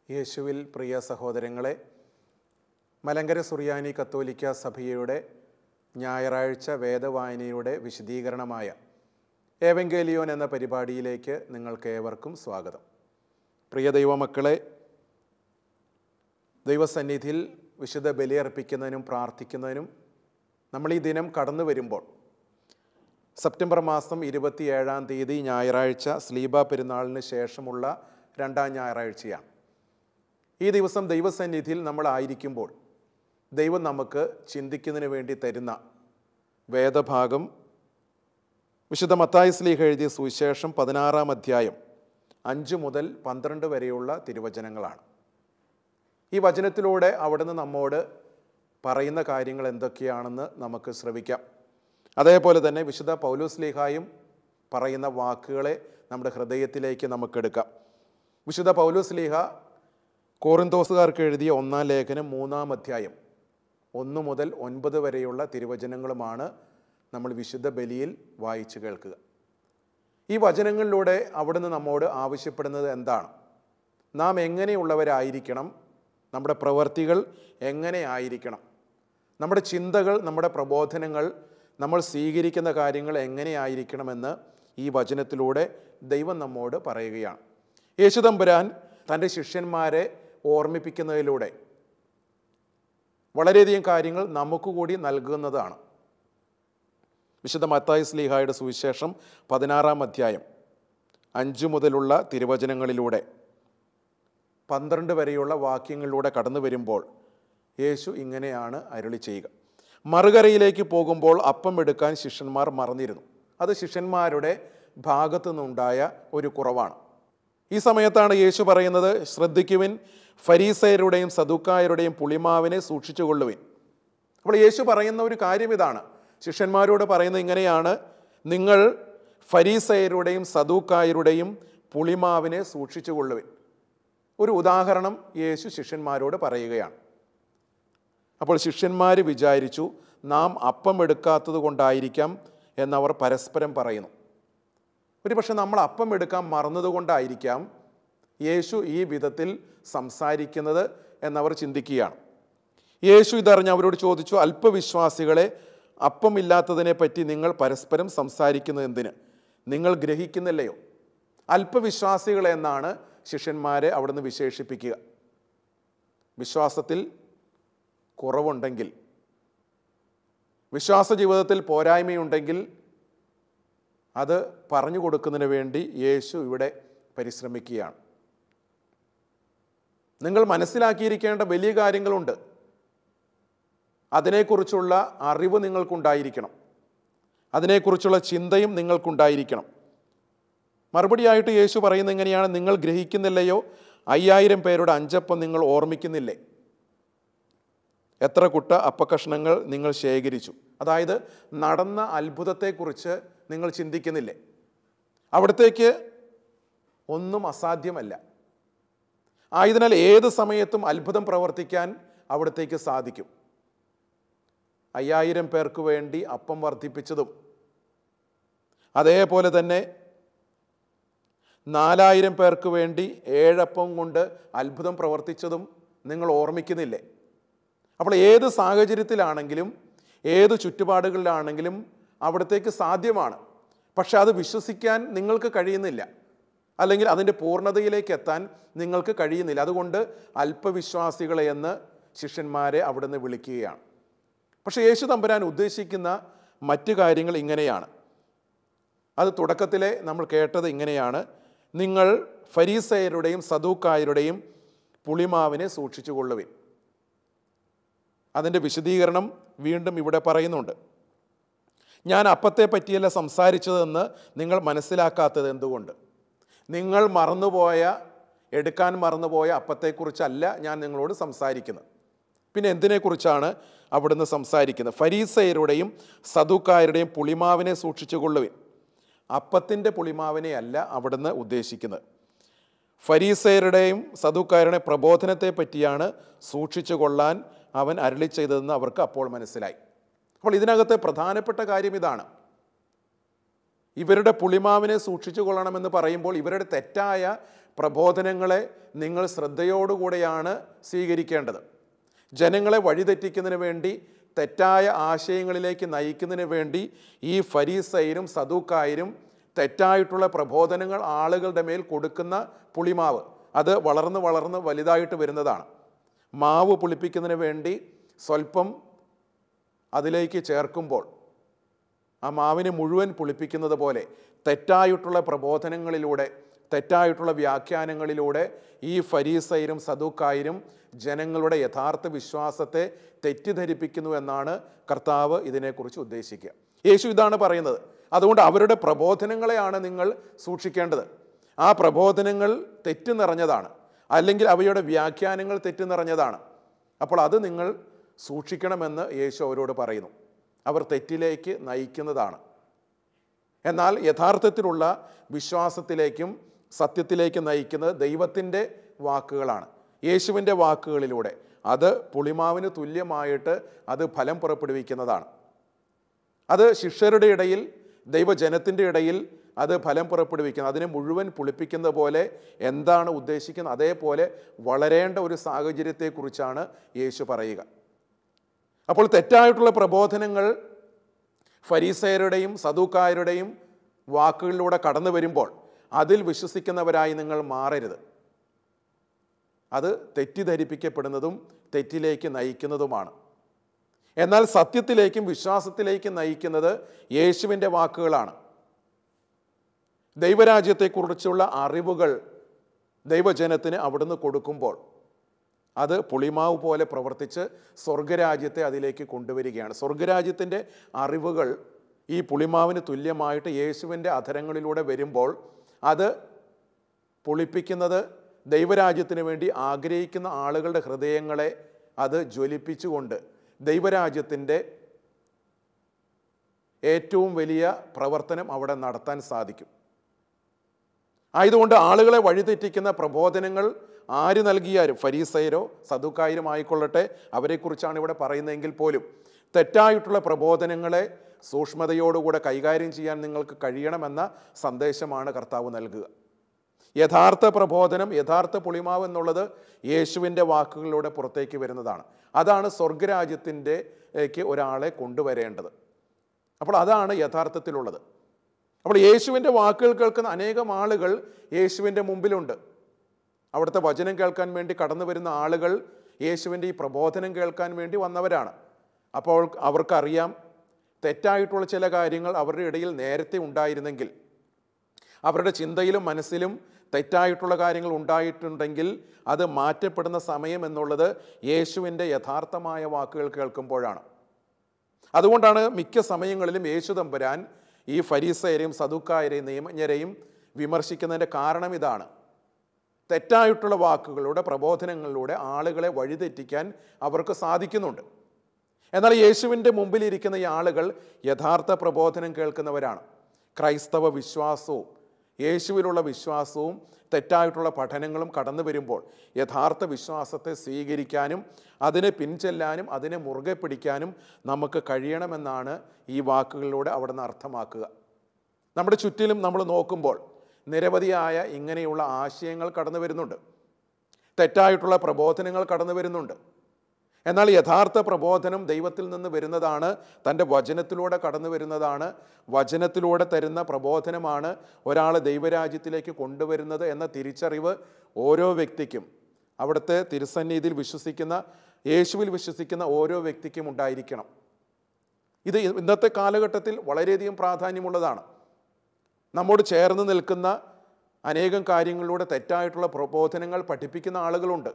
യേശുവിൽ പ്രിയ സഹോദരങ്ങളെ മലങ്കര സുറിയാനി കത്തോലിക്ക സഭയുടെ ഞായറാഴ്ച വേദവായനയുടെ വിശദീകരണമായ ഏവങ്കേലിയോൻ എന്ന പരിപാടിയിലേക്ക് നിങ്ങൾക്ക് ഏവർക്കും സ്വാഗതം പ്രിയ ദൈവമക്കളെ ദൈവസന്നിധിയിൽ വിശുദ്ധ ബലിയർപ്പിക്കുന്നതിനും പ്രാർത്ഥിക്കുന്നതിനും നമ്മൾ ഈ ദിനം കടന്നു വരുമ്പോൾ സെപ്റ്റംബർ മാസം ഇരുപത്തിയേഴാം തീയതി ഞായറാഴ്ച സ്ലീബ പെരുന്നാളിന് ശേഷമുള്ള രണ്ടാം ഞായറാഴ്ചയാണ് ഈ ദിവസം ദൈവസന്നിധിയിൽ നമ്മളായിരിക്കുമ്പോൾ ദൈവം നമുക്ക് ചിന്തിക്കുന്നതിന് വേണ്ടി തരുന്ന വേദഭാഗം വിശുദ്ധ മത്തായി സ്ലീഹ എഴുതിയ സുവിശേഷം പതിനാറാം അധ്യായം അഞ്ച് മുതൽ പന്ത്രണ്ട് വരെയുള്ള തിരുവചനങ്ങളാണ് ഈ വചനത്തിലൂടെ അവിടുന്ന് നമ്മോട് പറയുന്ന കാര്യങ്ങൾ എന്തൊക്കെയാണെന്ന് നമുക്ക് ശ്രവിക്കാം അതേപോലെ തന്നെ വിശുദ്ധ പൗലോസ് ലീഹായും പറയുന്ന വാക്കുകളെ നമ്മുടെ ഹൃദയത്തിലേക്ക് നമുക്കെടുക്കാം വിശുദ്ധ പൗലോസ് ലീഹ കോറിന്തോസുകാർക്ക് എഴുതിയ ഒന്നാം ലേഖനം മൂന്നാം അധ്യായം ഒന്ന് മുതൽ ഒൻപത് വരെയുള്ള തിരുവചനങ്ങളുമാണ് നമ്മൾ വിശുദ്ധ ബലിയിൽ വായിച്ചു കേൾക്കുക ഈ വചനങ്ങളിലൂടെ അവിടുന്ന് നമ്മോട് ആവശ്യപ്പെടുന്നത് എന്താണ് നാം എങ്ങനെയുള്ളവരായിരിക്കണം നമ്മുടെ പ്രവർത്തികൾ എങ്ങനെ ആയിരിക്കണം നമ്മുടെ ചിന്തകൾ നമ്മുടെ പ്രബോധനങ്ങൾ നമ്മൾ സ്വീകരിക്കുന്ന കാര്യങ്ങൾ എങ്ങനെയായിരിക്കണമെന്ന് ഈ വചനത്തിലൂടെ ദൈവം നമ്മോട് പറയുകയാണ് യേശുദമ്പുരാൻ തൻ്റെ ശിഷ്യന്മാരെ ഓർമ്മിപ്പിക്കുന്നതിലൂടെ വളരെയധികം കാര്യങ്ങൾ നമുക്ക് കൂടി നൽകുന്നതാണ് വിശുദ്ധ മത്തായി സ്ലീഹായുടെ സുവിശേഷം പതിനാറാം അധ്യായം അഞ്ചു മുതലുള്ള തിരുവചനങ്ങളിലൂടെ പന്ത്രണ്ട് വരെയുള്ള വാക്യങ്ങളിലൂടെ കടന്നു വരുമ്പോൾ യേശു ഇങ്ങനെയാണ് അരുളി ചെയ്യുക മറുകരയിലേക്ക് പോകുമ്പോൾ അപ്പം എടുക്കാൻ ശിഷ്യന്മാർ മറന്നിരുന്നു അത് ശിഷ്യന്മാരുടെ ഭാഗത്തു നിന്നുണ്ടായ ഒരു കുറവാണ് ഈ സമയത്താണ് യേശു പറയുന്നത് ശ്രദ്ധിക്കുവിൻ ഫരീസയരുടെയും സദുക്കായരുടെയും പുളിമാവിനെ സൂക്ഷിച്ചുകൊള്ളുവിൻ അപ്പോൾ യേശു പറയുന്ന ഒരു കാര്യം ഇതാണ് ശിഷ്യന്മാരോട് പറയുന്നത് ഇങ്ങനെയാണ് നിങ്ങൾ ഫരീസയരുടെയും സദൂക്കായരുടെയും പുളിമാവിനെ സൂക്ഷിച്ചുകൊള്ളുവിൻ ഒരു ഉദാഹരണം യേശു ശിഷ്യന്മാരോട് പറയുകയാണ് അപ്പോൾ ശിഷ്യന്മാർ വിചാരിച്ചു നാം അപ്പം എടുക്കാത്തത് കൊണ്ടായിരിക്കാം എന്നവർ പരസ്പരം പറയുന്നു ഒരു പക്ഷെ നമ്മൾ അപ്പം എടുക്കാൻ മറന്നതുകൊണ്ടായിരിക്കാം യേശു ഈ വിധത്തിൽ സംസാരിക്കുന്നത് എന്നവർ ചിന്തിക്കുകയാണ് യേശു ഇതറിഞ്ഞ് അവരോട് ചോദിച്ചു അല്പവിശ്വാസികളെ അപ്പമില്ലാത്തതിനെ പറ്റി നിങ്ങൾ പരസ്പരം സംസാരിക്കുന്നത് എന്തിന് നിങ്ങൾ ഗ്രഹിക്കുന്നില്ലയോ അല്പവിശ്വാസികളെ എന്നാണ് ശിഷ്യന്മാരെ അവിടുന്ന് വിശേഷിപ്പിക്കുക വിശ്വാസത്തിൽ കുറവുണ്ടെങ്കിൽ വിശ്വാസ ജീവിതത്തിൽ പോരായ്മയുണ്ടെങ്കിൽ അത് പറഞ്ഞു കൊടുക്കുന്നതിന് വേണ്ടി യേശു ഇവിടെ പരിശ്രമിക്കുകയാണ് നിങ്ങൾ മനസ്സിലാക്കിയിരിക്കേണ്ട വലിയ കാര്യങ്ങളുണ്ട് അതിനെക്കുറിച്ചുള്ള അറിവ് നിങ്ങൾക്കുണ്ടായിരിക്കണം അതിനെക്കുറിച്ചുള്ള ചിന്തയും നിങ്ങൾക്കുണ്ടായിരിക്കണം മറുപടിയായിട്ട് യേശു പറയുന്നത് എങ്ങനെയാണ് നിങ്ങൾ ഗ്രഹിക്കുന്നില്ലയോ അയ്യായിരം പേരുടെ അഞ്ചപ്പം നിങ്ങൾ ഓർമ്മിക്കുന്നില്ലേ എത്ര കുട്ട അപ്പക്കഷ്ണങ്ങൾ നിങ്ങൾ ശേഖരിച്ചു അതായത് നടന്ന അത്ഭുതത്തെക്കുറിച്ച് നിങ്ങൾ ചിന്തിക്കുന്നില്ലേ അവിടത്തേക്ക് ഒന്നും അസാധ്യമല്ല ആയതിനാൽ ഏത് സമയത്തും അത്ഭുതം പ്രവർത്തിക്കാൻ അവിടത്തേക്ക് സാധിക്കും അയ്യായിരം പേർക്ക് വേണ്ടി അപ്പം വർദ്ധിപ്പിച്ചതും അതേപോലെ തന്നെ നാലായിരം പേർക്ക് വേണ്ടി ഏഴപ്പം കൊണ്ട് അത്ഭുതം പ്രവർത്തിച്ചതും നിങ്ങൾ ഓർമ്മിക്കുന്നില്ലേ അപ്പോൾ ഏത് സാഹചര്യത്തിലാണെങ്കിലും ഏത് ചുറ്റുപാടുകളിലാണെങ്കിലും അവിടത്തേക്ക് സാധ്യമാണ് പക്ഷെ അത് വിശ്വസിക്കാൻ നിങ്ങൾക്ക് കഴിയുന്നില്ല അല്ലെങ്കിൽ അതിൻ്റെ പൂർണ്ണതയിലേക്ക് എത്താൻ നിങ്ങൾക്ക് കഴിയുന്നില്ല അതുകൊണ്ട് അല്പവിശ്വാസികളെ എന്ന് ശിഷ്യന്മാരെ അവിടുന്ന് വിളിക്കുകയാണ് പക്ഷേ യേശു തമ്പുരാൻ ഉദ്ദേശിക്കുന്ന മറ്റു കാര്യങ്ങൾ ഇങ്ങനെയാണ് അത് തുടക്കത്തിലെ നമ്മൾ കേട്ടത് ഇങ്ങനെയാണ് നിങ്ങൾ ഫരീസയരുടെയും സദൂക്കായരുടെയും പുളിമാവിനെ സൂക്ഷിച്ചു കൊള്ളുവിൻ അതിൻ്റെ വിശദീകരണം വീണ്ടും ഇവിടെ പറയുന്നുണ്ട് ഞാൻ അപ്പത്തെ പറ്റിയല്ല സംസാരിച്ചതെന്ന് നിങ്ങൾ മനസ്സിലാക്കാത്തത് എന്തുകൊണ്ട് നിങ്ങൾ മറന്നുപോയ എടുക്കാൻ മറന്നുപോയ അപ്പത്തെക്കുറിച്ചല്ല ഞാൻ നിങ്ങളോട് സംസാരിക്കുന്നത് പിന്നെ എന്തിനെക്കുറിച്ചാണ് അവിടുന്ന് സംസാരിക്കുന്നത് ഫരീസയരുടെയും സദുക്കായരുടെയും പുളിമാവിനെ സൂക്ഷിച്ചു കൊള്ളുവിൻ അപ്പത്തിൻ്റെ പുളിമാവിനെ അല്ല അവിടുന്ന് ഉദ്ദേശിക്കുന്നത് ഫരീസയരുടെയും സദുക്കായരുടെയും പ്രബോധനത്തെ പറ്റിയാണ് സൂക്ഷിച്ചു കൊള്ളാൻ അവൻ അരളി ചെയ്തതെന്ന് അവർക്ക് അപ്പോൾ മനസ്സിലായി അപ്പോൾ ഇതിനകത്തെ പ്രധാനപ്പെട്ട കാര്യം ഇതാണ് ഇവരുടെ പുളിമാവിനെ സൂക്ഷിച്ചു കൊള്ളണമെന്ന് പറയുമ്പോൾ ഇവരുടെ തെറ്റായ പ്രബോധനങ്ങളെ നിങ്ങൾ ശ്രദ്ധയോടുകൂടെയാണ് സ്വീകരിക്കേണ്ടത് ജനങ്ങളെ വഴിതെറ്റിക്കുന്നതിന് വേണ്ടി തെറ്റായ ആശയങ്ങളിലേക്ക് നയിക്കുന്നതിന് വേണ്ടി ഈ ഫരീസൈരും സദൂക്കായരും തെറ്റായിട്ടുള്ള പ്രബോധനങ്ങൾ ആളുകളുടെ മേൽ കൊടുക്കുന്ന പുളിമാവ് അത് വളർന്ന് വളർന്ന് വലുതായിട്ട് വരുന്നതാണ് മാവ് പുളിപ്പിക്കുന്നതിന് വേണ്ടി സ്വല്പം അതിലേക്ക് ചേർക്കുമ്പോൾ ആ മാവിനെ മുഴുവൻ പുളിപ്പിക്കുന്നത് പോലെ തെറ്റായിട്ടുള്ള പ്രബോധനങ്ങളിലൂടെ തെറ്റായിട്ടുള്ള വ്യാഖ്യാനങ്ങളിലൂടെ ഈ ഫരീസൈരും സദൂക്കായരും ജനങ്ങളുടെ യഥാർത്ഥ വിശ്വാസത്തെ തെറ്റിദ്ധരിപ്പിക്കുന്നു എന്നാണ് കർത്താവ് ഇതിനെക്കുറിച്ച് ഉദ്ദേശിക്കുക യേശു ഇതാണ് പറയുന്നത് അതുകൊണ്ട് അവരുടെ പ്രബോധനങ്ങളെയാണ് നിങ്ങൾ സൂക്ഷിക്കേണ്ടത് ആ പ്രബോധനങ്ങൾ തെറ്റ് നിറഞ്ഞതാണ് അല്ലെങ്കിൽ അവയുടെ വ്യാഖ്യാനങ്ങൾ തെറ്റ് നിറഞ്ഞതാണ് അപ്പോൾ അത് നിങ്ങൾ സൂക്ഷിക്കണമെന്ന് യേശു അവരോട് പറയുന്നു അവർ തെറ്റിലേക്ക് നയിക്കുന്നതാണ് എന്നാൽ യഥാർത്ഥത്തിലുള്ള വിശ്വാസത്തിലേക്കും സത്യത്തിലേക്കും നയിക്കുന്നത് ദൈവത്തിൻ്റെ വാക്കുകളാണ് യേശുവിൻ്റെ വാക്കുകളിലൂടെ അത് പുളിമാവിന് തുല്യമായിട്ട് അത് ഫലം പുറപ്പെടുവിക്കുന്നതാണ് അത് ശിഷ്യരുടെ ഇടയിൽ ദൈവജനത്തിൻ്റെ ഇടയിൽ അത് ഫലം പുറപ്പെടുവിക്കുന്നത് അതിനെ മുഴുവൻ പുളിപ്പിക്കുന്ന പോലെ എന്താണ് ഉദ്ദേശിക്കുന്നത് അതേപോലെ വളരേണ്ട ഒരു സാഹചര്യത്തെക്കുറിച്ചാണ് യേശു പറയുക അപ്പോൾ തെറ്റായിട്ടുള്ള പ്രബോധനങ്ങൾ ഫരീസയരുടെയും സദൂക്കായരുടെയും വാക്കുകളിലൂടെ കടന്നു വരുമ്പോൾ അതിൽ വിശ്വസിക്കുന്നവരായി നിങ്ങൾ മാറരുത് അത് തെറ്റിദ്ധരിപ്പിക്കപ്പെടുന്നതും തെറ്റിലേക്ക് നയിക്കുന്നതുമാണ് എന്നാൽ സത്യത്തിലേക്കും വിശ്വാസത്തിലേക്കും നയിക്കുന്നത് യേശുവിൻ്റെ വാക്കുകളാണ് ദൈവരാജ്യത്തെക്കുറിച്ചുള്ള അറിവുകൾ ദൈവജനത്തിന് അവിടുന്ന് കൊടുക്കുമ്പോൾ അത് പുളിമാവ് പോലെ പ്രവർത്തിച്ച് സ്വർഗരാജ്യത്തെ അതിലേക്ക് കൊണ്ടുവരികയാണ് സ്വർഗരാജ്യത്തിൻ്റെ അറിവുകൾ ഈ പുളിമാവിന് തുല്യമായിട്ട് യേശുവിൻ്റെ അധരങ്ങളിലൂടെ വരുമ്പോൾ അത് പുളിപ്പിക്കുന്നത് ദൈവരാജ്യത്തിന് വേണ്ടി ആഗ്രഹിക്കുന്ന ആളുകളുടെ ഹൃദയങ്ങളെ അത് ജ്വലിപ്പിച്ചുകൊണ്ട് ദൈവരാജ്യത്തിൻ്റെ ഏറ്റവും വലിയ പ്രവർത്തനം അവിടെ നടത്താൻ സാധിക്കും ആയതുകൊണ്ട് ആളുകളെ വഴിതെറ്റിക്കുന്ന പ്രബോധനങ്ങൾ ആര് നൽകിയാലും ഫരീസയരോ സദുക്കായരും ആയിക്കൊള്ളട്ടെ അവരെക്കുറിച്ചാണ് ഇവിടെ പറയുന്നതെങ്കിൽ പോലും തെറ്റായിട്ടുള്ള പ്രബോധനങ്ങളെ സൂക്ഷ്മതയോടുകൂടെ കൈകാര്യം ചെയ്യാൻ നിങ്ങൾക്ക് കഴിയണമെന്ന സന്ദേശമാണ് കർത്താവ് നൽകുക യഥാർത്ഥ പ്രബോധനം യഥാർത്ഥ പുളിമാവ് എന്നുള്ളത് യേശുവിൻ്റെ വാക്കുകളിലൂടെ പുറത്തേക്ക് വരുന്നതാണ് അതാണ് സ്വർഗരാജ്യത്തിൻ്റെ ക്ക് ഒരാളെ കൊണ്ടുവരേണ്ടത് അപ്പോൾ അതാണ് യഥാർത്ഥത്തിലുള്ളത് അപ്പോൾ യേശുവിൻ്റെ വാക്കുകൾ കേൾക്കുന്ന അനേകം ആളുകൾ യേശുവിൻ്റെ മുമ്പിലുണ്ട് അവിടുത്തെ വചനം കേൾക്കാൻ വേണ്ടി കടന്നു വരുന്ന ആളുകൾ യേശുവിൻ്റെ ഈ പ്രബോധനം കേൾക്കാൻ വേണ്ടി വന്നവരാണ് അപ്പോൾ അവർക്കറിയാം തെറ്റായിട്ടുള്ള ചില കാര്യങ്ങൾ അവരുടെ ഇടയിൽ നേരത്തെ ഉണ്ടായിരുന്നെങ്കിൽ അവരുടെ ചിന്തയിലും മനസ്സിലും തെറ്റായിട്ടുള്ള കാര്യങ്ങൾ ഉണ്ടായിട്ടുണ്ടെങ്കിൽ അത് മാറ്റപ്പെടുന്ന സമയം എന്നുള്ളത് യേശുവിൻ്റെ യഥാർത്ഥമായ വാക്കുകൾ കേൾക്കുമ്പോഴാണ് അതുകൊണ്ടാണ് മിക്ക സമയങ്ങളിലും യേശു തമ്പുരാൻ ഈ ഫരീസയരെയും സദുക്കായരെയും നിയമജ്ഞരെയും വിമർശിക്കുന്നതിൻ്റെ കാരണം ഇതാണ് തെറ്റായിട്ടുള്ള വാക്കുകളുടെ പ്രബോധനങ്ങളിലൂടെ ആളുകളെ വഴിതെറ്റിക്കാൻ അവർക്ക് സാധിക്കുന്നുണ്ട് എന്നാൽ യേശുവിൻ്റെ മുമ്പിലിരിക്കുന്ന ഈ ആളുകൾ യഥാർത്ഥ പ്രബോധനം കേൾക്കുന്നവരാണ് ക്രൈസ്തവ വിശ്വാസവും യേശുവിലുള്ള വിശ്വാസവും തെറ്റായിട്ടുള്ള പഠനങ്ങളും കടന്നു വരുമ്പോൾ യഥാർത്ഥ വിശ്വാസത്തെ സ്വീകരിക്കാനും അതിനെ പിൻചെല്ലാനും അതിനെ മുറുകെ പിടിക്കാനും നമുക്ക് കഴിയണമെന്നാണ് ഈ വാക്കുകളിലൂടെ അവിടുന്ന് അർത്ഥമാക്കുക നമ്മുടെ ചുറ്റിലും നമ്മൾ നോക്കുമ്പോൾ നിരവധിയായ ഇങ്ങനെയുള്ള ആശയങ്ങൾ കടന്നു വരുന്നുണ്ട് തെറ്റായിട്ടുള്ള പ്രബോധനങ്ങൾ കടന്നു വരുന്നുണ്ട് എന്നാൽ യഥാർത്ഥ പ്രബോധനം ദൈവത്തിൽ നിന്ന് വരുന്നതാണ് തൻ്റെ വചനത്തിലൂടെ കടന്നു വരുന്നതാണ് വചനത്തിലൂടെ തരുന്ന പ്രബോധനമാണ് ഒരാളെ ദൈവരാജ്യത്തിലേക്ക് കൊണ്ടുവരുന്നത് എന്ന തിരിച്ചറിവ് ഓരോ വ്യക്തിക്കും അവിടുത്തെ തിരുസന്നിധിയിൽ വിശ്വസിക്കുന്ന യേശുവിൽ വിശ്വസിക്കുന്ന ഓരോ വ്യക്തിക്കും ഉണ്ടായിരിക്കണം ഇത് ഇന്നത്തെ കാലഘട്ടത്തിൽ വളരെയധികം പ്രാധാന്യമുള്ളതാണ് നമ്മോട് ചേർന്ന് നിൽക്കുന്ന അനേകം കാര്യങ്ങളിലൂടെ തെറ്റായിട്ടുള്ള പ്രബോധനങ്ങൾ പഠിപ്പിക്കുന്ന ആളുകളുണ്ട്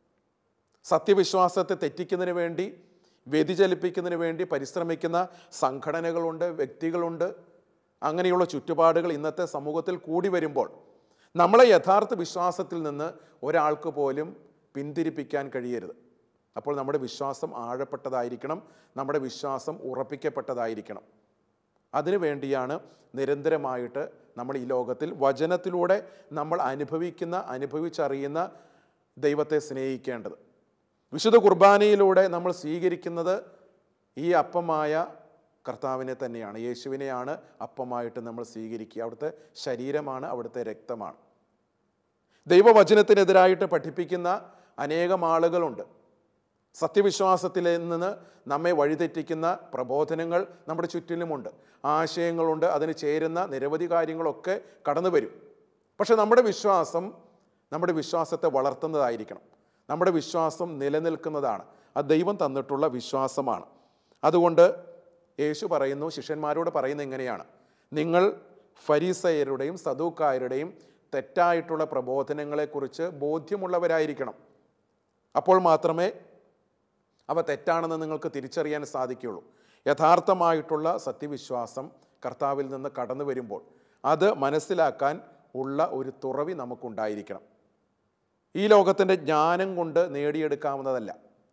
സത്യവിശ്വാസത്തെ തെറ്റിക്കുന്നതിന് വേണ്ടി വ്യതിചലിപ്പിക്കുന്നതിന് വേണ്ടി പരിശ്രമിക്കുന്ന സംഘടനകളുണ്ട് വ്യക്തികളുണ്ട് അങ്ങനെയുള്ള ചുറ്റുപാടുകൾ ഇന്നത്തെ സമൂഹത്തിൽ കൂടി വരുമ്പോൾ നമ്മളെ യഥാർത്ഥ വിശ്വാസത്തിൽ നിന്ന് ഒരാൾക്ക് പോലും പിന്തിരിപ്പിക്കാൻ കഴിയരുത് അപ്പോൾ നമ്മുടെ വിശ്വാസം ആഴപ്പെട്ടതായിരിക്കണം നമ്മുടെ വിശ്വാസം ഉറപ്പിക്കപ്പെട്ടതായിരിക്കണം അതിനു വേണ്ടിയാണ് നിരന്തരമായിട്ട് നമ്മൾ ഈ ലോകത്തിൽ വചനത്തിലൂടെ നമ്മൾ അനുഭവിക്കുന്ന അനുഭവിച്ചറിയുന്ന ദൈവത്തെ സ്നേഹിക്കേണ്ടത് വിശുദ്ധ കുർബാനയിലൂടെ നമ്മൾ സ്വീകരിക്കുന്നത് ഈ അപ്പമായ കർത്താവിനെ തന്നെയാണ് യേശുവിനെയാണ് അപ്പമായിട്ട് നമ്മൾ സ്വീകരിക്കുക അവിടുത്തെ ശരീരമാണ് അവിടുത്തെ രക്തമാണ് ദൈവവചനത്തിനെതിരായിട്ട് പഠിപ്പിക്കുന്ന അനേകം ആളുകളുണ്ട് സത്യവിശ്വാസത്തിൽ നിന്ന് നമ്മെ വഴിതെറ്റിക്കുന്ന പ്രബോധനങ്ങൾ നമ്മുടെ ചുറ്റിലുമുണ്ട് ആശയങ്ങളുണ്ട് അതിന് ചേരുന്ന നിരവധി കാര്യങ്ങളൊക്കെ കടന്നു വരും പക്ഷെ നമ്മുടെ വിശ്വാസം നമ്മുടെ വിശ്വാസത്തെ വളർത്തുന്നതായിരിക്കണം നമ്മുടെ വിശ്വാസം നിലനിൽക്കുന്നതാണ് അത് ദൈവം തന്നിട്ടുള്ള വിശ്വാസമാണ് അതുകൊണ്ട് യേശു പറയുന്നു ശിഷ്യന്മാരോട് പറയുന്നത് എങ്ങനെയാണ് നിങ്ങൾ ഫരീസയരുടെയും സദൂക്കായരുടെയും തെറ്റായിട്ടുള്ള പ്രബോധനങ്ങളെക്കുറിച്ച് ബോധ്യമുള്ളവരായിരിക്കണം അപ്പോൾ മാത്രമേ അവ തെറ്റാണെന്ന് നിങ്ങൾക്ക് തിരിച്ചറിയാൻ സാധിക്കുകയുള്ളൂ യഥാർത്ഥമായിട്ടുള്ള സത്യവിശ്വാസം കർത്താവിൽ നിന്ന് കടന്നു വരുമ്പോൾ അത് മനസ്സിലാക്കാൻ ഉള്ള ഒരു തുറവി നമുക്കുണ്ടായിരിക്കണം ഈ ലോകത്തിൻ്റെ ജ്ഞാനം കൊണ്ട് നേടിയെടുക്കാവുന്നതല്ല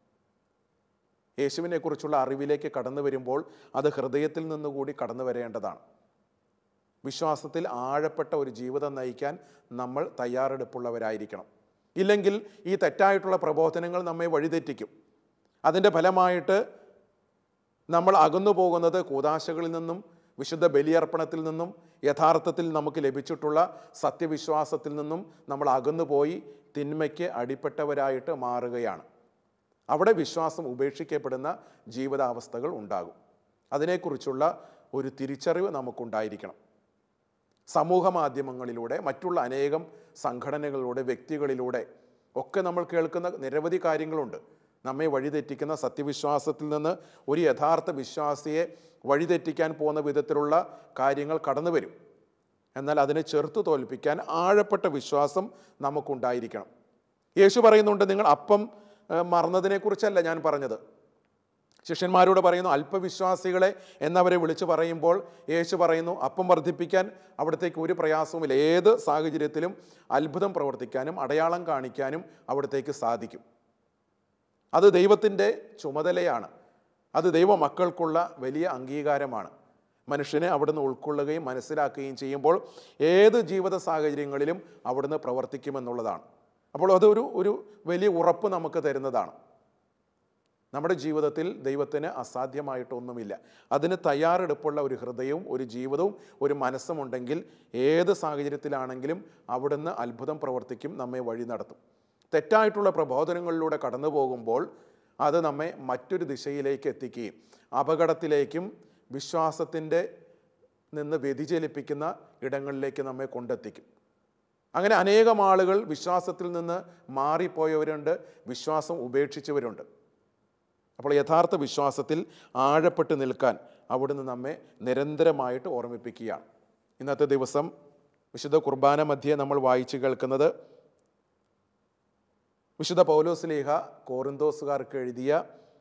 യേശുവിനെക്കുറിച്ചുള്ള അറിവിലേക്ക് കടന്നു വരുമ്പോൾ അത് ഹൃദയത്തിൽ നിന്നുകൂടി കടന്നു വരേണ്ടതാണ് വിശ്വാസത്തിൽ ആഴപ്പെട്ട ഒരു ജീവിതം നയിക്കാൻ നമ്മൾ തയ്യാറെടുപ്പുള്ളവരായിരിക്കണം ഇല്ലെങ്കിൽ ഈ തെറ്റായിട്ടുള്ള പ്രബോധനങ്ങൾ നമ്മെ വഴിതെറ്റിക്കും അതിൻ്റെ ഫലമായിട്ട് നമ്മൾ അകന്നു പോകുന്നത് കൂതാശകളിൽ നിന്നും വിശുദ്ധ ബലിയർപ്പണത്തിൽ നിന്നും യഥാർത്ഥത്തിൽ നമുക്ക് ലഭിച്ചിട്ടുള്ള സത്യവിശ്വാസത്തിൽ നിന്നും നമ്മൾ അകന്നുപോയി തിന്മയ്ക്ക് അടിപ്പെട്ടവരായിട്ട് മാറുകയാണ് അവിടെ വിശ്വാസം ഉപേക്ഷിക്കപ്പെടുന്ന ജീവിതാവസ്ഥകൾ ഉണ്ടാകും അതിനെക്കുറിച്ചുള്ള ഒരു തിരിച്ചറിവ് നമുക്കുണ്ടായിരിക്കണം സമൂഹ മാധ്യമങ്ങളിലൂടെ മറ്റുള്ള അനേകം സംഘടനകളിലൂടെ വ്യക്തികളിലൂടെ ഒക്കെ നമ്മൾ കേൾക്കുന്ന നിരവധി കാര്യങ്ങളുണ്ട് നമ്മെ വഴിതെറ്റിക്കുന്ന സത്യവിശ്വാസത്തിൽ നിന്ന് ഒരു യഥാർത്ഥ വിശ്വാസിയെ വഴിതെറ്റിക്കാൻ പോകുന്ന വിധത്തിലുള്ള കാര്യങ്ങൾ കടന്നു വരും എന്നാൽ അതിനെ ചെറുത്തു തോൽപ്പിക്കാൻ ആഴപ്പെട്ട വിശ്വാസം നമുക്കുണ്ടായിരിക്കണം യേശു പറയുന്നുണ്ട് നിങ്ങൾ അപ്പം ഏഹ്, മറന്നതിനെക്കുറിച്ചല്ല ഞാൻ പറഞ്ഞത് ശിഷ്യന്മാരോട് പറയുന്നു അല്പവിശ്വാസികളെ എന്നവരെ വിളിച്ചു പറയുമ്പോൾ യേശു പറയുന്നു അപ്പം വർദ്ധിപ്പിക്കാൻ അവിടത്തേക്ക് ഒരു പ്രയാസവുമില്ല ഏത് സാഹചര്യത്തിലും അത്ഭുതം പ്രവർത്തിക്കാനും അടയാളം കാണിക്കാനും അവിടത്തേക്ക് സാധിക്കും അത് ദൈവത്തിൻ്റെ ചുമതലയാണ് അത് ദൈവമക്കൾക്കുള്ള വലിയ അംഗീകാരമാണ് മനുഷ്യനെ അവിടുന്ന് ഉൾക്കൊള്ളുകയും മനസ്സിലാക്കുകയും ചെയ്യുമ്പോൾ ഏത് ജീവിത സാഹചര്യങ്ങളിലും അവിടുന്ന് പ്രവർത്തിക്കുമെന്നുള്ളതാണ് അപ്പോൾ അതൊരു ഒരു വലിയ ഉറപ്പ് നമുക്ക് തരുന്നതാണ് നമ്മുടെ ജീവിതത്തിൽ ദൈവത്തിന് അസാധ്യമായിട്ടൊന്നുമില്ല അതിന് തയ്യാറെടുപ്പുള്ള ഒരു ഹൃദയവും ഒരു ജീവിതവും ഒരു മനസ്സുമുണ്ടെങ്കിൽ ഏത് സാഹചര്യത്തിലാണെങ്കിലും അവിടുന്ന് അത്ഭുതം പ്രവർത്തിക്കും നമ്മെ വഴി നടത്തും തെറ്റായിട്ടുള്ള പ്രബോധനങ്ങളിലൂടെ കടന്നു പോകുമ്പോൾ അത് നമ്മെ മറ്റൊരു ദിശയിലേക്ക് എത്തിക്കുകയും അപകടത്തിലേക്കും വിശ്വാസത്തിൻ്റെ നിന്ന് വ്യതിചലിപ്പിക്കുന്ന ഇടങ്ങളിലേക്ക് നമ്മെ കൊണ്ടെത്തിക്കും അങ്ങനെ അനേകം ആളുകൾ വിശ്വാസത്തിൽ നിന്ന് മാറിപ്പോയവരുണ്ട് വിശ്വാസം ഉപേക്ഷിച്ചവരുണ്ട് അപ്പോൾ യഥാർത്ഥ വിശ്വാസത്തിൽ ആഴപ്പെട്ട് നിൽക്കാൻ അവിടുന്ന് നമ്മെ നിരന്തരമായിട്ട് ഓർമ്മിപ്പിക്കുകയാണ് ഇന്നത്തെ ദിവസം വിശുദ്ധ കുർബാന മധ്യേ നമ്മൾ വായിച്ചു കേൾക്കുന്നത് വിശുദ്ധ പൗലോസ്ലീഹ കോറിന്തോസുകാർക്ക് എഴുതിയ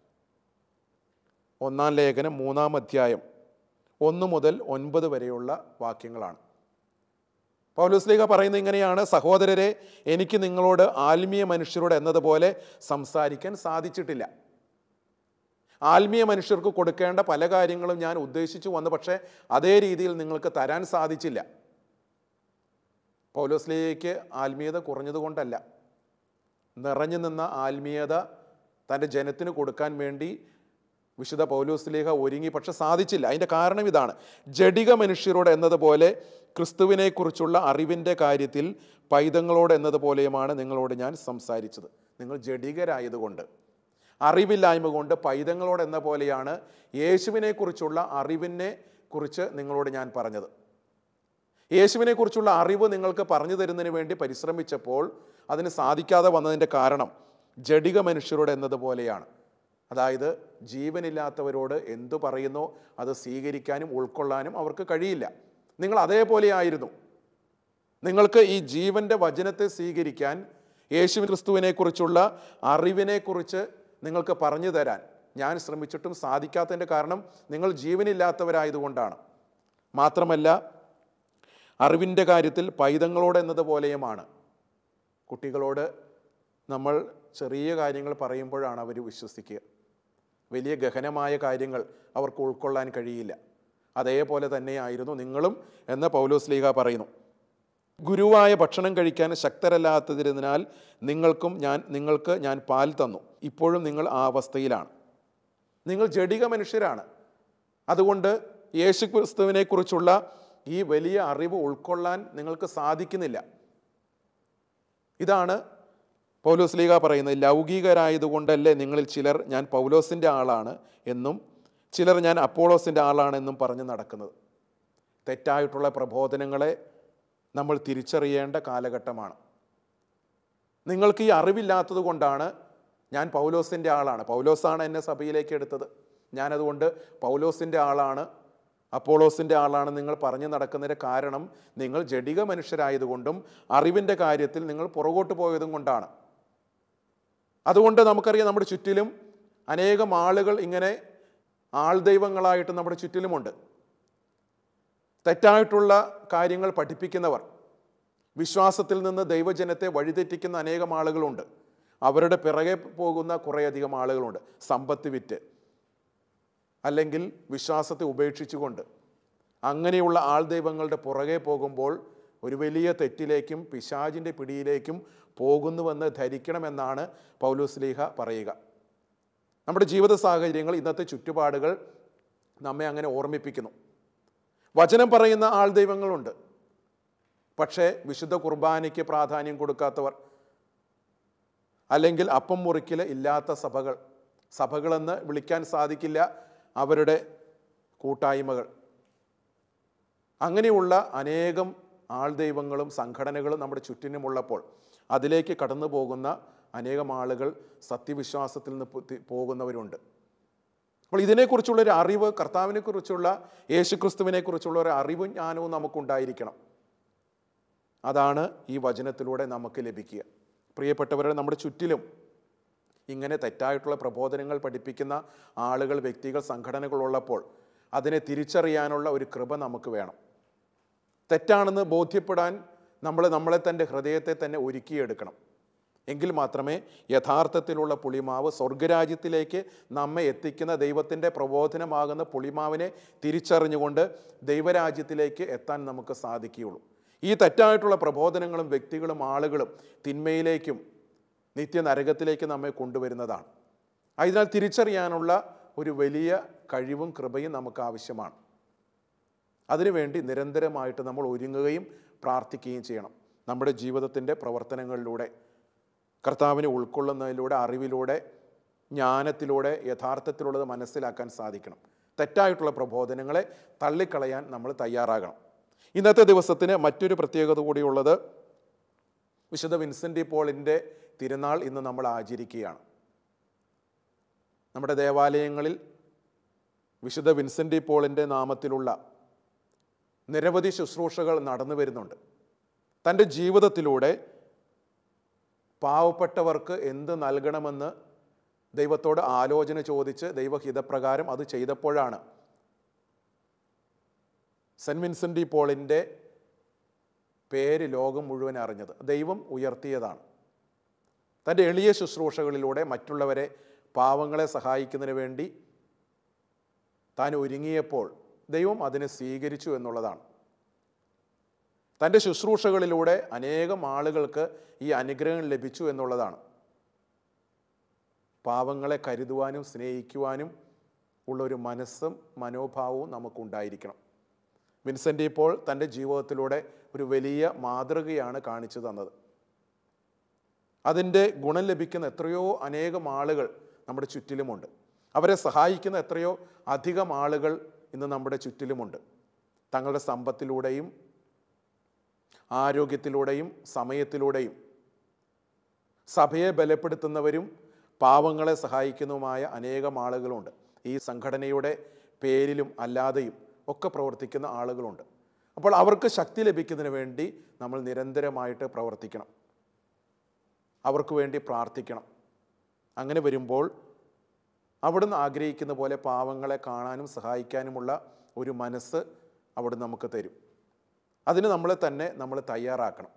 ഒന്നാം ലേഖനം മൂന്നാം അധ്യായം ഒന്ന് മുതൽ ഒൻപത് വരെയുള്ള വാക്യങ്ങളാണ് പൗലോസ്ലീഹ പറയുന്നത് ഇങ്ങനെയാണ് സഹോദരരെ എനിക്ക് നിങ്ങളോട് ആത്മീയ മനുഷ്യരോട് എന്നതുപോലെ സംസാരിക്കാൻ സാധിച്ചിട്ടില്ല ആത്മീയ മനുഷ്യർക്ക് കൊടുക്കേണ്ട പല കാര്യങ്ങളും ഞാൻ ഉദ്ദേശിച്ചു വന്നു പക്ഷേ അതേ രീതിയിൽ നിങ്ങൾക്ക് തരാൻ സാധിച്ചില്ല പൗലോസ്ലിയയ്ക്ക് ആത്മീയത കുറഞ്ഞതുകൊണ്ടല്ല നിറഞ്ഞു നിന്ന ആത്മീയത തൻ്റെ ജനത്തിന് കൊടുക്കാൻ വേണ്ടി വിശുദ്ധ പൗലോസ്ലിഹ ഒരുങ്ങി പക്ഷെ സാധിച്ചില്ല അതിൻ്റെ കാരണം ഇതാണ് ജഡിക മനുഷ്യരോട് എന്നതുപോലെ ക്രിസ്തുവിനെക്കുറിച്ചുള്ള അറിവിൻ്റെ കാര്യത്തിൽ പൈതങ്ങളോട് എന്നതുപോലെയുമാണ് നിങ്ങളോട് ഞാൻ സംസാരിച്ചത് നിങ്ങൾ ജഡികരായതുകൊണ്ട് അറിവില്ലായ്മ കൊണ്ട് പൈതങ്ങളോട് എന്ന പോലെയാണ് യേശുവിനെക്കുറിച്ചുള്ള അറിവിനെ കുറിച്ച് നിങ്ങളോട് ഞാൻ പറഞ്ഞത് യേശുവിനെക്കുറിച്ചുള്ള അറിവ് നിങ്ങൾക്ക് പറഞ്ഞു തരുന്നതിന് വേണ്ടി പരിശ്രമിച്ചപ്പോൾ അതിന് സാധിക്കാതെ വന്നതിൻ്റെ കാരണം ജഡിക മനുഷ്യരോട് എന്നതുപോലെയാണ് അതായത് ജീവനില്ലാത്തവരോട് എന്തു പറയുന്നോ അത് സ്വീകരിക്കാനും ഉൾക്കൊള്ളാനും അവർക്ക് കഴിയില്ല നിങ്ങൾ അതേപോലെ ആയിരുന്നു നിങ്ങൾക്ക് ഈ ജീവൻ്റെ വചനത്തെ സ്വീകരിക്കാൻ യേശു ക്രിസ്തുവിനെക്കുറിച്ചുള്ള അറിവിനെക്കുറിച്ച് നിങ്ങൾക്ക് പറഞ്ഞു തരാൻ ഞാൻ ശ്രമിച്ചിട്ടും സാധിക്കാത്തതിൻ്റെ കാരണം നിങ്ങൾ ജീവനില്ലാത്തവരായതുകൊണ്ടാണ് മാത്രമല്ല അറിവിൻ്റെ കാര്യത്തിൽ പൈതങ്ങളോട് എന്നതുപോലെയുമാണ് കുട്ടികളോട് നമ്മൾ ചെറിയ കാര്യങ്ങൾ പറയുമ്പോഴാണ് അവർ വിശ്വസിക്കുക വലിയ ഗഹനമായ കാര്യങ്ങൾ അവർക്ക് ഉൾക്കൊള്ളാൻ കഴിയില്ല അതേപോലെ തന്നെയായിരുന്നു നിങ്ങളും എന്ന് പൗലോസ് ലീഗ പറയുന്നു ഗുരുവായ ഭക്ഷണം കഴിക്കാൻ ശക്തരല്ലാത്തതിരുന്നാൽ നിങ്ങൾക്കും ഞാൻ നിങ്ങൾക്ക് ഞാൻ പാൽ തന്നു ഇപ്പോഴും നിങ്ങൾ ആ അവസ്ഥയിലാണ് നിങ്ങൾ ജഡിക മനുഷ്യരാണ് അതുകൊണ്ട് യേശു ക്രിസ്തുവിനെക്കുറിച്ചുള്ള ഈ വലിയ അറിവ് ഉൾക്കൊള്ളാൻ നിങ്ങൾക്ക് സാധിക്കുന്നില്ല ഇതാണ് പൗലോസ് ലീഗ പറയുന്നത് ലൗകികരായതുകൊണ്ടല്ലേ നിങ്ങളിൽ ചിലർ ഞാൻ പൗലോസിൻ്റെ ആളാണ് എന്നും ചിലർ ഞാൻ അപ്പോളോസിൻ്റെ ആളാണെന്നും പറഞ്ഞ് നടക്കുന്നത് തെറ്റായിട്ടുള്ള പ്രബോധനങ്ങളെ നമ്മൾ തിരിച്ചറിയേണ്ട കാലഘട്ടമാണ് നിങ്ങൾക്ക് ഈ അറിവില്ലാത്തത് കൊണ്ടാണ് ഞാൻ പൗലോസിൻ്റെ ആളാണ് പൗലോസാണ് എന്നെ സഭയിലേക്ക് എടുത്തത് ഞാനതുകൊണ്ട് പൗലോസിൻ്റെ ആളാണ് അപ്പോളോസിൻ്റെ ആളാണ് നിങ്ങൾ പറഞ്ഞു നടക്കുന്നതിൻ്റെ കാരണം നിങ്ങൾ ജഡിക മനുഷ്യരായതുകൊണ്ടും അറിവിൻ്റെ കാര്യത്തിൽ നിങ്ങൾ പുറകോട്ട് പോയതും കൊണ്ടാണ് അതുകൊണ്ട് നമുക്കറിയാം നമ്മുടെ ചുറ്റിലും അനേകം ആളുകൾ ഇങ്ങനെ ആൾദൈവങ്ങളായിട്ട് നമ്മുടെ ചുറ്റിലുമുണ്ട് തെറ്റായിട്ടുള്ള കാര്യങ്ങൾ പഠിപ്പിക്കുന്നവർ വിശ്വാസത്തിൽ നിന്ന് ദൈവജനത്തെ വഴിതെറ്റിക്കുന്ന അനേകം ആളുകളുണ്ട് അവരുടെ പിറകെ പോകുന്ന കുറേയധികം ആളുകളുണ്ട് സമ്പത്ത് വിറ്റ് അല്ലെങ്കിൽ വിശ്വാസത്തെ ഉപേക്ഷിച്ചുകൊണ്ട് അങ്ങനെയുള്ള ആൾദൈവങ്ങളുടെ പുറകെ പോകുമ്പോൾ ഒരു വലിയ തെറ്റിലേക്കും പിശാജിൻ്റെ പിടിയിലേക്കും പോകുന്നുവെന്ന് ധരിക്കണമെന്നാണ് പൗലോസ് ലീഹ പറയുക നമ്മുടെ ജീവിത സാഹചര്യങ്ങൾ ഇന്നത്തെ ചുറ്റുപാടുകൾ നമ്മെ അങ്ങനെ ഓർമ്മിപ്പിക്കുന്നു വചനം പറയുന്ന ആൾദൈവങ്ങളുണ്ട് പക്ഷേ വിശുദ്ധ കുർബാനയ്ക്ക് പ്രാധാന്യം കൊടുക്കാത്തവർ അല്ലെങ്കിൽ അപ്പം മുറിക്കൽ ഇല്ലാത്ത സഭകൾ സഭകളെന്ന് വിളിക്കാൻ സാധിക്കില്ല അവരുടെ കൂട്ടായ്മകൾ അങ്ങനെയുള്ള അനേകം ആൾദൈവങ്ങളും സംഘടനകളും നമ്മുടെ ചുറ്റിനുമുള്ളപ്പോൾ അതിലേക്ക് കടന്നു പോകുന്ന അനേകം ആളുകൾ സത്യവിശ്വാസത്തിൽ നിന്ന് പോ- പോകുന്നവരുണ്ട് അപ്പോൾ ഇതിനെക്കുറിച്ചുള്ള ഒരു അറിവ് കർത്താവിനെ കുറിച്ചുള്ള യേശുക്രിസ്തുവിനെ കുറിച്ചുള്ള ഒരു അറിവും ജ്ഞാനവും നമുക്കുണ്ടായിരിക്കണം അതാണ് ഈ വചനത്തിലൂടെ നമുക്ക് ലഭിക്കുക പ്രിയപ്പെട്ടവരെ നമ്മുടെ ചുറ്റിലും ഇങ്ങനെ തെറ്റായിട്ടുള്ള പ്രബോധനങ്ങൾ പഠിപ്പിക്കുന്ന ആളുകൾ വ്യക്തികൾ സംഘടനകൾ ഉള്ളപ്പോൾ അതിനെ തിരിച്ചറിയാനുള്ള ഒരു കൃപ നമുക്ക് വേണം തെറ്റാണെന്ന് ബോധ്യപ്പെടാൻ നമ്മൾ നമ്മളെ തൻ്റെ ഹൃദയത്തെ തന്നെ ഒരുക്കിയെടുക്കണം എങ്കിൽ മാത്രമേ യഥാർത്ഥത്തിലുള്ള പുളിമാവ് സ്വർഗരാജ്യത്തിലേക്ക് നമ്മെ എത്തിക്കുന്ന ദൈവത്തിൻ്റെ പ്രബോധനമാകുന്ന പുളിമാവിനെ തിരിച്ചറിഞ്ഞുകൊണ്ട് ദൈവരാജ്യത്തിലേക്ക് എത്താൻ നമുക്ക് സാധിക്കുകയുള്ളൂ ഈ തെറ്റായിട്ടുള്ള പ്രബോധനങ്ങളും വ്യക്തികളും ആളുകളും തിന്മയിലേക്കും നിത്യനരകത്തിലേക്ക് നമ്മെ കൊണ്ടുവരുന്നതാണ് അതിനാൽ തിരിച്ചറിയാനുള്ള ഒരു വലിയ കഴിവും കൃപയും നമുക്ക് ആവശ്യമാണ് അതിനുവേണ്ടി നിരന്തരമായിട്ട് നമ്മൾ ഒരുങ്ങുകയും പ്രാർത്ഥിക്കുകയും ചെയ്യണം നമ്മുടെ ജീവിതത്തിൻ്റെ പ്രവർത്തനങ്ങളിലൂടെ കർത്താവിനെ ഉൾക്കൊള്ളുന്നതിലൂടെ അറിവിലൂടെ ജ്ഞാനത്തിലൂടെ യഥാർത്ഥത്തിലുള്ളത് മനസ്സിലാക്കാൻ സാധിക്കണം തെറ്റായിട്ടുള്ള പ്രബോധനങ്ങളെ തള്ളിക്കളയാൻ നമ്മൾ തയ്യാറാകണം ഇന്നത്തെ ദിവസത്തിന് മറ്റൊരു പ്രത്യേകത കൂടിയുള്ളത് വിശുദ്ധ വിൻസെൻ്റ് പോളിൻ്റെ തിരുനാൾ ഇന്ന് നമ്മൾ ആചരിക്കുകയാണ് നമ്മുടെ ദേവാലയങ്ങളിൽ വിശുദ്ധ വിൻസെൻ്റ് പോളിൻ്റെ നാമത്തിലുള്ള നിരവധി ശുശ്രൂഷകൾ നടന്നു വരുന്നുണ്ട് തൻ്റെ ജീവിതത്തിലൂടെ പാവപ്പെട്ടവർക്ക് എന്ത് നൽകണമെന്ന് ദൈവത്തോട് ആലോചന ചോദിച്ച് ദൈവഹിതപ്രകാരം അത് ചെയ്തപ്പോഴാണ് സെൻറ്റ് വിൻസെൻ്റ് പോളിൻ്റെ പേര് ലോകം മുഴുവൻ അറിഞ്ഞത് ദൈവം ഉയർത്തിയതാണ് തൻ്റെ എളിയ ശുശ്രൂഷകളിലൂടെ മറ്റുള്ളവരെ പാവങ്ങളെ സഹായിക്കുന്നതിന് വേണ്ടി താൻ ഒരുങ്ങിയപ്പോൾ ദൈവം അതിനെ സ്വീകരിച്ചു എന്നുള്ളതാണ് തൻ്റെ ശുശ്രൂഷകളിലൂടെ അനേകം ആളുകൾക്ക് ഈ അനുഗ്രഹം ലഭിച്ചു എന്നുള്ളതാണ് പാവങ്ങളെ കരുതുവാനും സ്നേഹിക്കുവാനും ഉള്ളൊരു മനസ്സും മനോഭാവവും നമുക്കുണ്ടായിരിക്കണം വിൻസെൻ്റ് ഇപ്പോൾ തൻ്റെ ജീവിതത്തിലൂടെ ഒരു വലിയ മാതൃകയാണ് കാണിച്ചു തന്നത് അതിൻ്റെ ഗുണം ലഭിക്കുന്ന എത്രയോ അനേകം ആളുകൾ നമ്മുടെ ചുറ്റിലുമുണ്ട് അവരെ സഹായിക്കുന്ന എത്രയോ അധികം ആളുകൾ ഇന്ന് നമ്മുടെ ചുറ്റിലുമുണ്ട് തങ്ങളുടെ സമ്പത്തിലൂടെയും ആരോഗ്യത്തിലൂടെയും സമയത്തിലൂടെയും സഭയെ ബലപ്പെടുത്തുന്നവരും പാവങ്ങളെ സഹായിക്കുന്നതുമായ അനേകം ആളുകളുണ്ട് ഈ സംഘടനയുടെ പേരിലും അല്ലാതെയും ഒക്കെ പ്രവർത്തിക്കുന്ന ആളുകളുണ്ട് അപ്പോൾ അവർക്ക് ശക്തി ലഭിക്കുന്നതിന് വേണ്ടി നമ്മൾ നിരന്തരമായിട്ട് പ്രവർത്തിക്കണം അവർക്ക് വേണ്ടി പ്രാർത്ഥിക്കണം അങ്ങനെ വരുമ്പോൾ അവിടുന്ന് ആഗ്രഹിക്കുന്ന പോലെ പാവങ്ങളെ കാണാനും സഹായിക്കാനുമുള്ള ഒരു മനസ്സ് അവിടുന്ന് നമുക്ക് തരും അതിന് നമ്മളെ തന്നെ നമ്മൾ തയ്യാറാക്കണം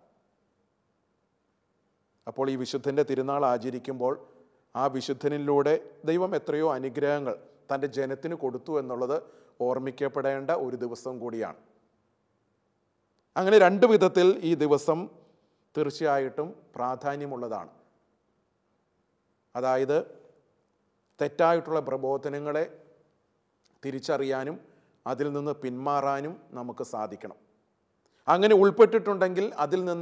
അപ്പോൾ ഈ വിശുദ്ധൻ്റെ തിരുനാൾ ആചരിക്കുമ്പോൾ ആ വിശുദ്ധനിലൂടെ ദൈവം എത്രയോ അനുഗ്രഹങ്ങൾ തൻ്റെ ജനത്തിന് കൊടുത്തു എന്നുള്ളത് ഓർമ്മിക്കപ്പെടേണ്ട ഒരു ദിവസം കൂടിയാണ് അങ്ങനെ രണ്ട് വിധത്തിൽ ഈ ദിവസം തീർച്ചയായിട്ടും പ്രാധാന്യമുള്ളതാണ് അതായത് തെറ്റായിട്ടുള്ള പ്രബോധനങ്ങളെ തിരിച്ചറിയാനും അതിൽ നിന്ന് പിന്മാറാനും നമുക്ക് സാധിക്കണം അങ്ങനെ ഉൾപ്പെട്ടിട്ടുണ്ടെങ്കിൽ അതിൽ നിന്ന്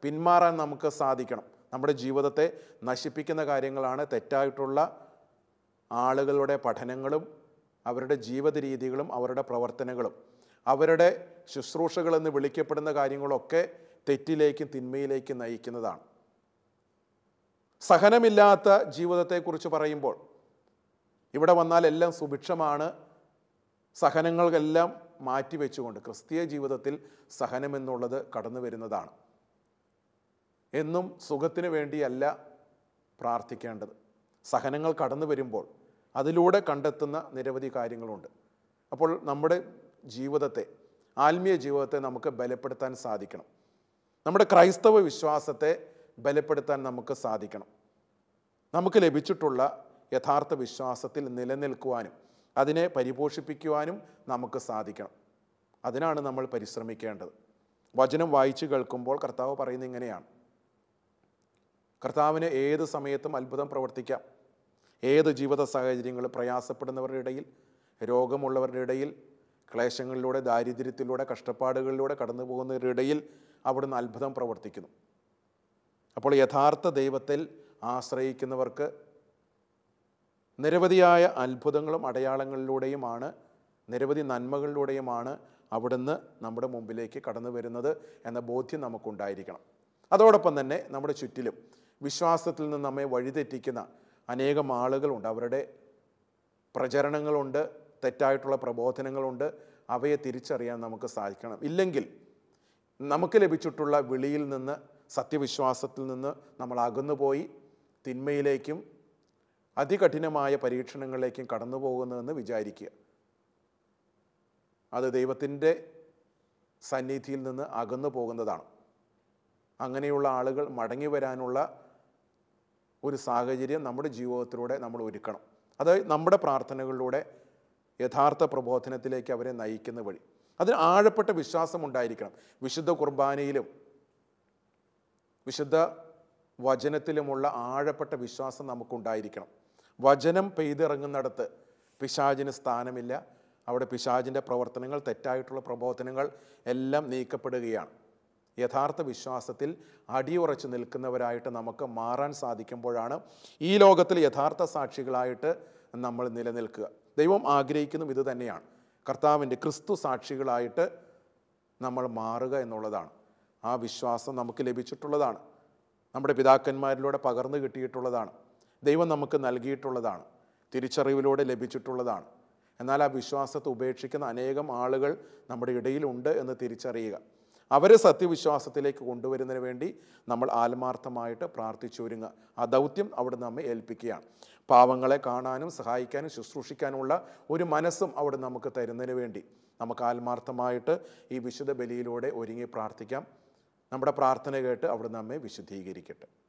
പിന്മാറാൻ നമുക്ക് സാധിക്കണം നമ്മുടെ ജീവിതത്തെ നശിപ്പിക്കുന്ന കാര്യങ്ങളാണ് തെറ്റായിട്ടുള്ള ആളുകളുടെ പഠനങ്ങളും അവരുടെ ജീവിത രീതികളും അവരുടെ പ്രവർത്തനങ്ങളും അവരുടെ ശുശ്രൂഷകളെന്ന് വിളിക്കപ്പെടുന്ന കാര്യങ്ങളൊക്കെ തെറ്റിലേക്കും തിന്മയിലേക്കും നയിക്കുന്നതാണ് സഹനമില്ലാത്ത ജീവിതത്തെക്കുറിച്ച് പറയുമ്പോൾ ഇവിടെ വന്നാൽ എല്ലാം സുഭിക്ഷമാണ് സഹനങ്ങളെല്ലാം മാറ്റിവെച്ചുകൊണ്ട് ക്രിസ്തീയ ജീവിതത്തിൽ സഹനമെന്നുള്ളത് കടന്നു വരുന്നതാണ് എന്നും സുഖത്തിന് വേണ്ടിയല്ല പ്രാർത്ഥിക്കേണ്ടത് സഹനങ്ങൾ കടന്നു വരുമ്പോൾ അതിലൂടെ കണ്ടെത്തുന്ന നിരവധി കാര്യങ്ങളുണ്ട് അപ്പോൾ നമ്മുടെ ജീവിതത്തെ ആത്മീയ ജീവിതത്തെ നമുക്ക് ബലപ്പെടുത്താൻ സാധിക്കണം നമ്മുടെ ക്രൈസ്തവ വിശ്വാസത്തെ ബലപ്പെടുത്താൻ നമുക്ക് സാധിക്കണം നമുക്ക് ലഭിച്ചിട്ടുള്ള യഥാർത്ഥ വിശ്വാസത്തിൽ നിലനിൽക്കുവാനും അതിനെ പരിപോഷിപ്പിക്കുവാനും നമുക്ക് സാധിക്കണം അതിനാണ് നമ്മൾ പരിശ്രമിക്കേണ്ടത് വചനം വായിച്ചു കേൾക്കുമ്പോൾ കർത്താവ് പറയുന്നത് ഇങ്ങനെയാണ് കർത്താവിന് ഏത് സമയത്തും അത്ഭുതം പ്രവർത്തിക്കാം ഏത് ജീവിത സാഹചര്യങ്ങൾ പ്രയാസപ്പെടുന്നവരുടെ ഇടയിൽ രോഗമുള്ളവരുടെ ഇടയിൽ ക്ലേശങ്ങളിലൂടെ ദാരിദ്ര്യത്തിലൂടെ കഷ്ടപ്പാടുകളിലൂടെ കടന്നു പോകുന്നവരുടെ ഇടയിൽ അവിടുന്ന് അത്ഭുതം പ്രവർത്തിക്കുന്നു അപ്പോൾ യഥാർത്ഥ ദൈവത്തിൽ ആശ്രയിക്കുന്നവർക്ക് നിരവധിയായ അത്ഭുതങ്ങളും അടയാളങ്ങളിലൂടെയുമാണ് നിരവധി നന്മകളിലൂടെയുമാണ് അവിടുന്ന് നമ്മുടെ മുമ്പിലേക്ക് കടന്നു വരുന്നത് എന്ന ബോധ്യം നമുക്കുണ്ടായിരിക്കണം അതോടൊപ്പം തന്നെ നമ്മുടെ ചുറ്റിലും വിശ്വാസത്തിൽ നിന്ന് നമ്മെ വഴിതെറ്റിക്കുന്ന അനേകം ആളുകളുണ്ട് അവരുടെ പ്രചരണങ്ങളുണ്ട് തെറ്റായിട്ടുള്ള പ്രബോധനങ്ങളുണ്ട് അവയെ തിരിച്ചറിയാൻ നമുക്ക് സാധിക്കണം ഇല്ലെങ്കിൽ നമുക്ക് ലഭിച്ചിട്ടുള്ള വിളിയിൽ നിന്ന് സത്യവിശ്വാസത്തിൽ നിന്ന് നമ്മൾ അകന്നുപോയി തിന്മയിലേക്കും അതികഠിനമായ പരീക്ഷണങ്ങളിലേക്കും കടന്നു പോകുന്നതെന്ന് വിചാരിക്കുക അത് ദൈവത്തിൻ്റെ സന്നിധിയിൽ നിന്ന് അകന്നു പോകുന്നതാണ് അങ്ങനെയുള്ള ആളുകൾ മടങ്ങി വരാനുള്ള ഒരു സാഹചര്യം നമ്മുടെ ജീവിതത്തിലൂടെ നമ്മൾ ഒരുക്കണം അത് നമ്മുടെ പ്രാർത്ഥനകളിലൂടെ യഥാർത്ഥ പ്രബോധനത്തിലേക്ക് അവരെ നയിക്കുന്ന വഴി അതിന് ആഴപ്പെട്ട വിശ്വാസം ഉണ്ടായിരിക്കണം വിശുദ്ധ കുർബാനയിലും വിശുദ്ധ വചനത്തിലുമുള്ള ആഴപ്പെട്ട വിശ്വാസം നമുക്കുണ്ടായിരിക്കണം വചനം പെയ്തിറങ്ങുന്നിടത്ത് പിശാചിന് സ്ഥാനമില്ല അവിടെ പിശാചിൻ്റെ പ്രവർത്തനങ്ങൾ തെറ്റായിട്ടുള്ള പ്രബോധനങ്ങൾ എല്ലാം നീക്കപ്പെടുകയാണ് യഥാർത്ഥ വിശ്വാസത്തിൽ അടിയുറച്ച് നിൽക്കുന്നവരായിട്ട് നമുക്ക് മാറാൻ സാധിക്കുമ്പോഴാണ് ഈ ലോകത്തിൽ യഥാർത്ഥ സാക്ഷികളായിട്ട് നമ്മൾ നിലനിൽക്കുക ദൈവം ആഗ്രഹിക്കുന്നതും ഇത് തന്നെയാണ് കർത്താവിൻ്റെ ക്രിസ്തു സാക്ഷികളായിട്ട് നമ്മൾ മാറുക എന്നുള്ളതാണ് ആ വിശ്വാസം നമുക്ക് ലഭിച്ചിട്ടുള്ളതാണ് നമ്മുടെ പിതാക്കന്മാരിലൂടെ പകർന്നു കിട്ടിയിട്ടുള്ളതാണ് ദൈവം നമുക്ക് നൽകിയിട്ടുള്ളതാണ് തിരിച്ചറിവിലൂടെ ലഭിച്ചിട്ടുള്ളതാണ് എന്നാൽ ആ വിശ്വാസത്തെ ഉപേക്ഷിക്കുന്ന അനേകം ആളുകൾ നമ്മുടെ ഇടയിലുണ്ട് എന്ന് തിരിച്ചറിയുക അവരെ സത്യവിശ്വാസത്തിലേക്ക് കൊണ്ടുവരുന്നതിന് വേണ്ടി നമ്മൾ ആത്മാർത്ഥമായിട്ട് പ്രാർത്ഥിച്ചൊരുങ്ങുക ആ ദൗത്യം അവിടെ നമ്മെ ഏൽപ്പിക്കുകയാണ് പാവങ്ങളെ കാണാനും സഹായിക്കാനും ശുശ്രൂഷിക്കാനുമുള്ള ഒരു മനസ്സും അവിടെ നമുക്ക് തരുന്നതിന് വേണ്ടി നമുക്ക് ആത്മാർത്ഥമായിട്ട് ഈ വിശുദ്ധ ബലിയിലൂടെ ഒരുങ്ങി പ്രാർത്ഥിക്കാം നമ്മുടെ പ്രാർത്ഥന കേട്ട് അവിടെ നമ്മെ വിശുദ്ധീകരിക്കട്ടെ